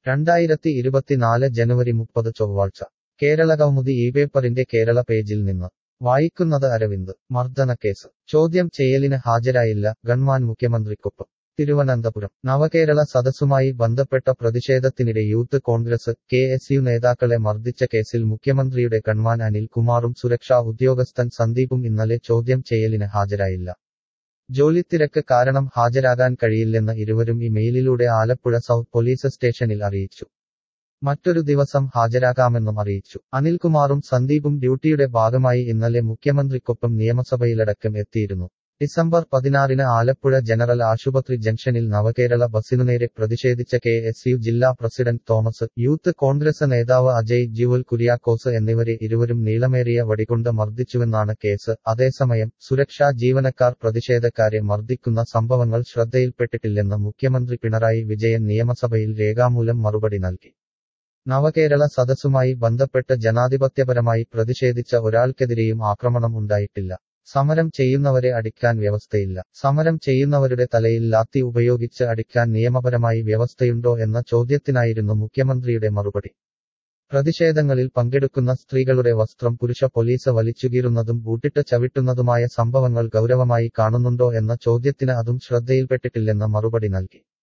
രണ്ടായിരത്തി ഇരുപത്തിനാല് ജനുവരി മുപ്പത് ചൊവ്വാഴ്ച കേരള കൗമുദി ഈ പേപ്പറിന്റെ കേരള പേജിൽ നിന്ന് വായിക്കുന്നത് അരവിന്ദ് മർദ്ദനക്കേസ് ചോദ്യം ചെയ്യലിന് ഹാജരായില്ല ഗൺമാൻ മുഖ്യമന്ത്രിക്കൊപ്പം തിരുവനന്തപുരം നവകേരള സദസ്സുമായി ബന്ധപ്പെട്ട പ്രതിഷേധത്തിനിടെ youth congress K S U നേതാക്കളെ മർദ്ദിച്ച കേസിൽ മുഖ്യമന്ത്രിയുടെ ഗൺമാൻ അനിൽ കുമാറും സുരക്ഷാ ഉദ്യോഗസ്ഥൻ സന്ദീപും ഇന്നലെ ചോദ്യം ചെയ്യലിന് ഹാജരായില്ല ജോലിത്തിരക്ക് കാരണം ഹാജരാകാൻ കഴിയില്ലെന്ന് ഇരുവരും ഇമെയിലിലൂടെ ആലപ്പുഴ സൗത്ത് പോലീസ് സ്റ്റേഷനിൽ അറിയിച്ചു മറ്റൊരു ദിവസം ഹാജരാകാമെന്നും അറിയിച്ചു അനിൽകുമാറും സന്ദീപും ഡ്യൂട്ടിയുടെ ഭാഗമായി ഇന്നലെ മുഖ്യമന്ത്രിക്കൊപ്പം നിയമസഭയിലടക്കം എത്തിയിരുന്നു ഡിസംബർ പതിനാറിന് ആലപ്പുഴ ജനറൽ ആശുപത്രി ജംഗ്ഷനിൽ നവകേരള ബസിനുനേരെ പ്രതിഷേധിച്ച കെ എസ് യു ജില്ലാ പ്രസിഡന്റ് തോമസ് യൂത്ത് കോൺഗ്രസ് നേതാവ് അജയ് ജ്യുവൽ കുര്യാക്കോസ് എന്നിവരെ ഇരുവരും നീളമേറിയ വടികൊണ്ട് മർദ്ദിച്ചുവെന്നാണ് കേസ് അതേസമയം സുരക്ഷാ ജീവനക്കാർ പ്രതിഷേധക്കാരെ മർദ്ദിക്കുന്ന സംഭവങ്ങൾ ശ്രദ്ധയിൽപ്പെട്ടിട്ടില്ലെന്ന് മുഖ്യമന്ത്രി പിണറായി വിജയൻ നിയമസഭയിൽ രേഖാമൂലം മറുപടി നൽകി നവകേരള സദസ്സുമായി ബന്ധപ്പെട്ട് ജനാധിപത്യപരമായി പ്രതിഷേധിച്ച ഒരാൾക്കെതിരെയും ആക്രമണം ഉണ്ടായിട്ടില്ല സമരം ചെയ്യുന്നവരെ അടിക്കാൻ വ്യവസ്ഥയില്ല സമരം ചെയ്യുന്നവരുടെ തലയിൽ ലാത്തി ഉപയോഗിച്ച് അടിക്കാൻ നിയമപരമായി വ്യവസ്ഥയുണ്ടോ എന്ന ചോദ്യത്തിനായിരുന്നു മുഖ്യമന്ത്രിയുടെ മറുപടി പ്രതിഷേധങ്ങളിൽ പങ്കെടുക്കുന്ന സ്ത്രീകളുടെ വസ്ത്രം പുരുഷ പോലീസ് വലിച്ചുകീറുന്നതും ബൂട്ടിട്ട് ചവിട്ടുന്നതുമായ സംഭവങ്ങൾ ഗൗരവമായി കാണുന്നുണ്ടോ എന്ന ചോദ്യത്തിന് അതും ശ്രദ്ധയിൽപ്പെട്ടിട്ടില്ലെന്ന് മറുപടി നൽകി